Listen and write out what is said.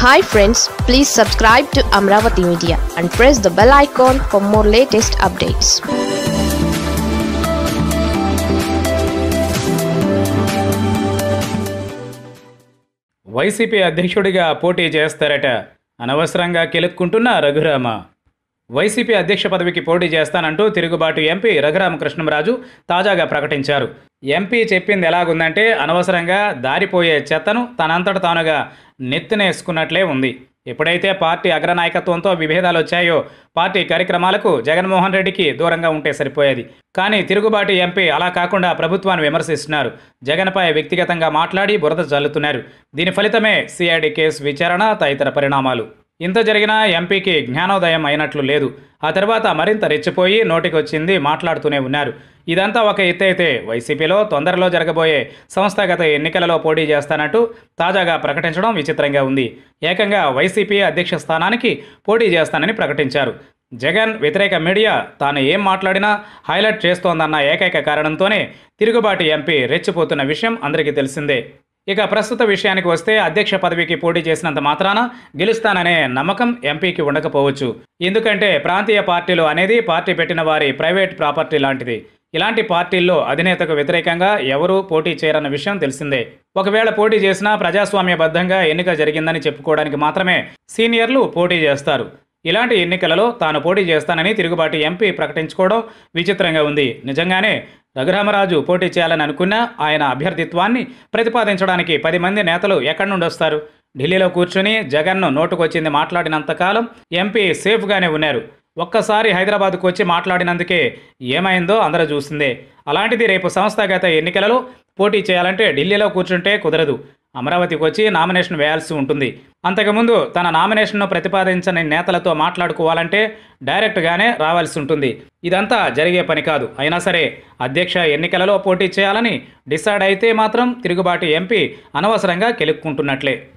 hi friends please subscribe to Amaravati media and press the bell icon for more latest updates YCP అధ్యక్షుడిగా పోటీ చేస్తారట అనవసరంగా కెలుక్కుంటున్న Raghurama YCP అధ్యక్ష పదవికి పోటీ చేస్తానంటూ తిరుగుబాటు ఎంపీ రఘురామ కృష్ణంరాజు తాజాగా ప్రకటించారు ఎంపీ చెప్పింది ఎలాగుందంటే అనవసరంగా దారిపోయే చెత్తను తనంతట తానుగా నెత్తినేసుకున్నట్లే ఉంది ఎప్పుడైతే పార్టీ అగ్రనాయకత్వంతో విభేదాలు వచ్చాయో పార్టీ కార్యక్రమాలకు జగన్మోహన్ రెడ్డికి దూరంగా ఉంటే సరిపోయేది కానీ తిరుగుబాటు ఎంపీ అలా కాకుండా ప్రభుత్వాన్ని విమర్శిస్తున్నారు జగన్పై వ్యక్తిగతంగా మాట్లాడి బురద జల్లుతున్నారు దీని ఫలితమే సిఐడి కేసు విచారణ తదితర పరిణామాలు ఇంత జరిగినా ఎంపీకి జ్ఞానోదయం అయినట్లు లేదు ఆ తర్వాత మరింత రెచ్చిపోయి నోటికొచ్చింది మాట్లాడుతూనే ఉన్నారు ఇదంతా ఒక ఎత్తైతే వైసీపీలో తొందరలో జరగబోయే సంస్థాగత ఎన్నికలలో పోటీ చేస్తానంటూ తాజాగా ప్రకటించడం విచిత్రంగా ఉంది ఏకంగా వైసీపీ అధ్యక్ష స్థానానికి పోటీ చేస్తానని ప్రకటించారు జగన్ వ్యతిరేక మీడియా తాను ఏం మాట్లాడినా హైలైట్ చేస్తోందన్న ఏకైక కారణంతోనే తిరుగుబాటు ఎంపీ రెచ్చిపోతున్న విషయం అందరికీ తెలిసిందే ఇక ప్రస్తుత విషయానికి వస్తే అధ్యక్ష పదవికి పోటీ చేసినంత మాత్రాన గెలుస్తాననే నమ్మకం ఎంపీకి ఉండకపోవచ్చు ఎందుకంటే ప్రాంతీయ పార్టీలు అనేది పార్టీ పెట్టిన వారి ప్రైవేట్ ప్రాపర్టీ లాంటిది ఇలాంటి పార్టీల్లో అధినేతకు వ్యతిరేకంగా ఎవరూ పోటీ చేయరన్న విషయం తెలిసిందే ఒకవేళ పోటీ చేసినా ప్రజాస్వామ్యబద్ధంగా ఎన్నిక జరిగిందని చెప్పుకోవడానికి మాత్రమే సీనియర్లు పోటీ చేస్తారు ఇలాంటి ఎన్నికలలో తాను పోటీ చేస్తానని తిరుగుబాటు ఎంపీ ప్రకటించుకోవడం విచిత్రంగా ఉంది నిజంగానే రఘురామరాజు పోటీ చేయాలని అనుకున్నా ఆయన అభ్యర్థిత్వాన్ని ప్రతిపాదించడానికి పది మంది నేతలు ఎక్కడి నుండి వస్తారు ఢిల్లీలో కూర్చుని జగన్ను నోటుకొచ్చింది మాట్లాడినంతకాలం ఎంపీ సేఫ్గానే ఉన్నారు ఒక్కసారి హైదరాబాద్కు వచ్చి మాట్లాడినందుకే ఏమైందో అందరూ చూసిందే అలాంటిది రేపు సంస్థాగత ఎన్నికలలో పోటీ చేయాలంటే ఢిల్లీలో కూర్చుంటే కుదరదు అమరావతికి వచ్చి నామినేషన్ వేయాల్సి ఉంటుంది అంతకుముందు తన నామినేషన్ను ప్రతిపాదించని నేతలతో మాట్లాడుకోవాలంటే డైరెక్ట్గానే రావాల్సి ఉంటుంది ఇదంతా జరిగే పని కాదు అయినా సరే అధ్యక్ష ఎన్నికలలో పోటీ చేయాలని డిసైడ్ అయితే మాత్రం తిరుగుబాటు ఎంపీ అనవసరంగా కెలుక్కుంటున్నట్లే